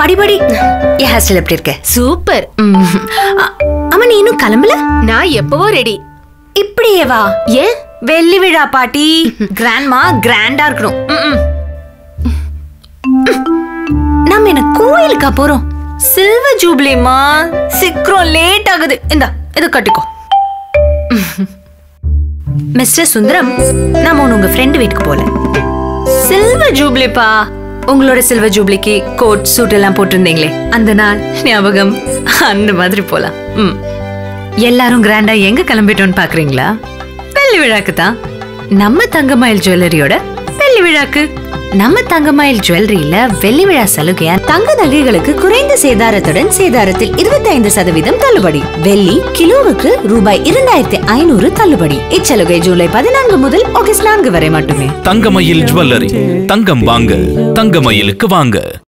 படி படி என் hair style எப்படி இருக்க சூப்பர் ம். அ- ஆமா நீ இன்னும் கிளம்பல நான் எப்பவோ ரெடி இப்படியே வா ஏன் வெள்ளி விழா பாட்டி கிராண்ட்மா கிராண்டா இருக்கணும் ம், ம். நம்ம என்ன கோயிலுக்கா போறோம் சில்வர் ஜூப்ளிமா சீக்கிரம் லேட் ஆகுது இந்தா இத கட்டிக்கோ மிஸ்டர் சுந்தரம் நாம ஒண்ணு உங்க ஃப்ரெண்ட் வீட்டுக்கு போல சில்வர் ஜூப்ளிப்பா உங்களோட சில்வர் ஜூப்ளிக்கு கோட் சூட் எல்லாம் போட்டிருந்தீங்களே அந்த நாள் ஞாபகம் அந்த மாதிரி போலாம் ம் எல்லாரும் கிராண்டா எங்க கிளம்பிட்டோம்னு பாக்குறீங்களா வெள்ளி விழாக்கு தான் நம்ம தங்கமயில் ஜுவல்லரியோட வெள்ளி விழாக்கு நம்ம தங்கமயில் ஜுவல்லரியில வெள்ளி விழா சலுகையா தங்க நகைகளுக்கு குறைந்த சேதாரத்துடன் சேதாரத்தில் 25% சதவீதம் தள்ளுபடி வெள்ளி கிலோவுக்கு ரூபாய் இரண்டாயிரத்தி ஐநூறு தள்ளுபடி இச்சலுகை ஜூலை பதினான்கு முதல் ஆகஸ்ட் நான்கு வரை மட்டுமே தங்கமயில் ஜுவல்லரி தங்கம் வாங்க தங்கமயிலுக்கு வாங்க